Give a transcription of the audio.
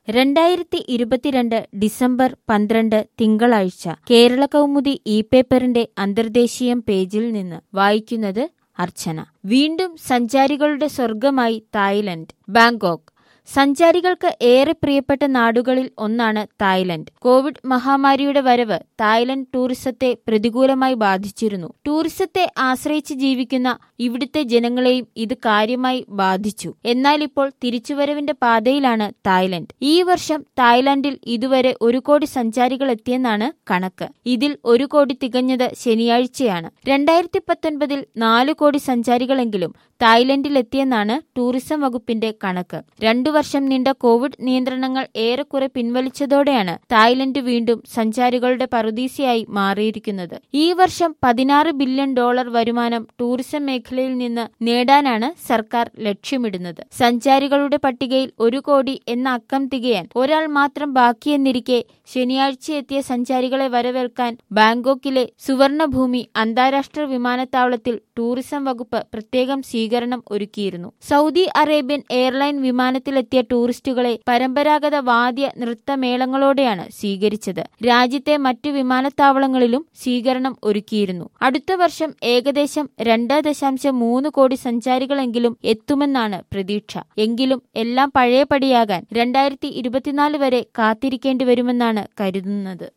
രണ്ടായിരത്തി ഇരുപത്തിരണ്ട് ഡിസംബർ പന്ത്രണ്ട് തിങ്കളാഴ്ച കേരള കൗമുദി ഇ പേപ്പറിന്റെ അന്തർദേശീയം പേജിൽ നിന്ന് വായിക്കുന്നത് അർച്ചന വീണ്ടും സഞ്ചാരികളുടെ സ്വർഗമായി തായ്ലൻഡ് ബാങ്കോക്ക് സഞ്ചാരികൾക്ക് ഏറെ പ്രിയപ്പെട്ട നാടുകളിൽ ഒന്നാണ് തായ്ലൻഡ് കോവിഡ് മഹാമാരിയുടെ വരവ് തായ്ലൻഡ് ടൂറിസത്തെ പ്രതികൂലമായി ബാധിച്ചിരുന്നു ടൂറിസത്തെ ആശ്രയിച്ച് ജീവിക്കുന്ന ഇവിടുത്തെ ജനങ്ങളെയും ഇത് കാര്യമായി ബാധിച്ചു എന്നാൽ ഇപ്പോൾ തിരിച്ചുവരവിന്റെ പാതയിലാണ് തായ്ലൻഡ് ഈ വർഷം തായ്ലൻഡിൽ ഇതുവരെ ഒരു കോടി സഞ്ചാരികൾ എത്തിയെന്നാണ് കണക്ക് ഇതിൽ ഒരു കോടി തികഞ്ഞത് ശനിയാഴ്ചയാണ് രണ്ടായിരത്തി പത്തൊൻപതിൽ നാല് കോടി സഞ്ചാരികളെങ്കിലും തായ്ലൻഡിലെത്തിയെന്നാണ് ടൂറിസം വകുപ്പിന്റെ കണക്ക് രണ്ടു വർഷം നീണ്ട കോവിഡ് നിയന്ത്രണങ്ങൾ ഏറെക്കുറെ പിൻവലിച്ചതോടെയാണ് തായ്ലൻഡ് വീണ്ടും സഞ്ചാരികളുടെ പറുദീസയായി മാറിയിരിക്കുന്നത് ഈ വർഷം പതിനാറ് ബില്യൺ ഡോളർ വരുമാനം ടൂറിസം മേഖലയിൽ നിന്ന് നേടാനാണ് സർക്കാർ ലക്ഷ്യമിടുന്നത് സഞ്ചാരികളുടെ പട്ടികയിൽ ഒരു കോടി എന്ന അക്കം തികയാൻ ഒരാൾ മാത്രം ബാക്കിയെന്നിരിക്കെ ശനിയാഴ്ച എത്തിയ സഞ്ചാരികളെ വരവേൽക്കാൻ ബാങ്കോക്കിലെ സുവർണഭൂമി അന്താരാഷ്ട്ര വിമാനത്താവളത്തിൽ ടൂറിസം വകുപ്പ് പ്രത്യേകം സ്വീകരണം ഒരുക്കിയിരുന്നു സൗദി അറേബ്യൻ എയർലൈൻ വിമാനത്തിലെത്തിയ ടൂറിസ്റ്റുകളെ പരമ്പരാഗത വാദ്യ നൃത്തമേളങ്ങളോടെയാണ് സ്വീകരിച്ചത് രാജ്യത്തെ മറ്റു വിമാനത്താവളങ്ങളിലും സ്വീകരണം ഒരുക്കിയിരുന്നു അടുത്ത വർഷം ഏകദേശം രണ്ട് ദശാംശം മൂന്ന് കോടി സഞ്ചാരികളെങ്കിലും എത്തുമെന്നാണ് പ്രതീക്ഷ എങ്കിലും എല്ലാം പഴയപടിയാകാൻ രണ്ടായിരത്തി ഇരുപത്തിനാല് വരെ കാത്തിരിക്കേണ്ടി വരുമെന്നാണ് കരുതുന്നത്